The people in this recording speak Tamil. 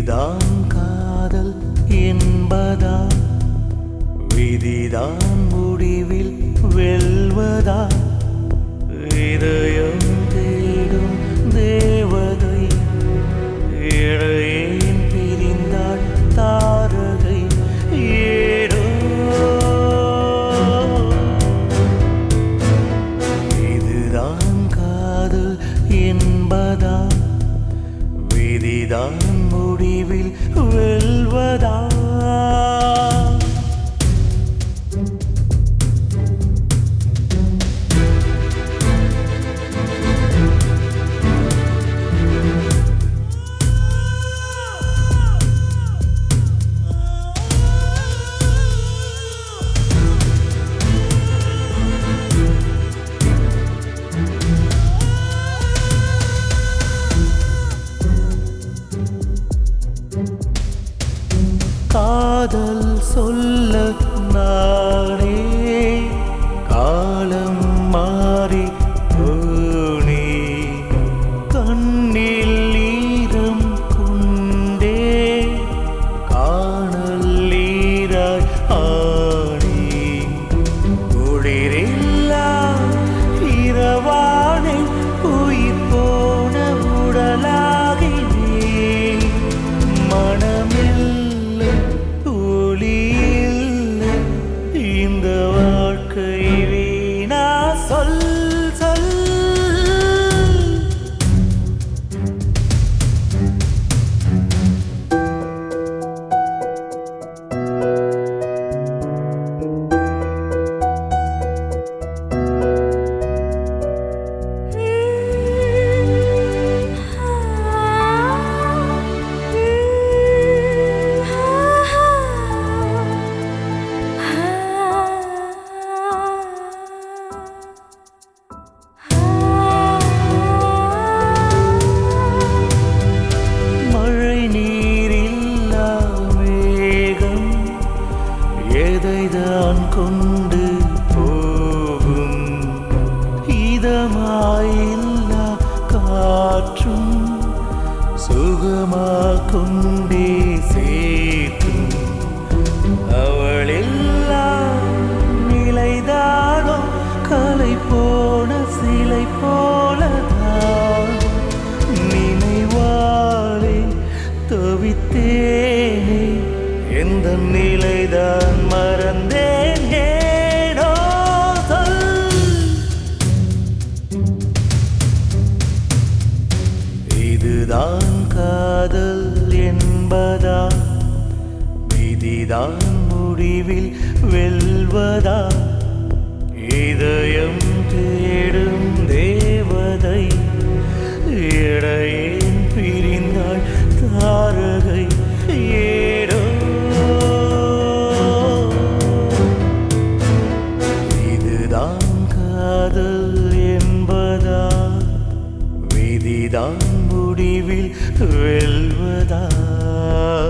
இதுதான் காதல் என்பதா விதிதான் முடிவில் வெல்வதா இதயம் தேடும் தேவதை இடையேன் பிரிந்தாள் தாரகை ஏடோ இதுதான் காதல் என்பதா விதிதான் முடிவில் வெல்வதா காதல் சொல்ல நானே காலம் மாறி போனே கண்ணில் ஈரம் கொண்டே காணல் ஈராய் ஆனே குளிரில்லா இரவானே உயிர் போன உடலாகினே மனமில்லை ஒளியில்லை இந்த வாழ்க்கை வீணா சொல் சொல் மழை நீரில்லா மேகம் எதைதான் கொண்டு போகும் இதமாயில்லா காற்றும் சுகமா கொண்டே சேர்க்கும் அவளெல்லா நிலைதானோ கலை போன சிலை போலதான் நினைவாலே தவித்தேனே எந்த நிலைதான் மறந்தேன் ஏனோ சொல் இதுதான் காதல் என்பதா விதிதான் முடிவில் வெல்வதா இதயம் தேடும் தேவதை இடையேன் பிரிந்தாள் தாரகை ஏடோ இதுதான் காதல் என்பதா விதிதான் முடிவில் வெல்வதா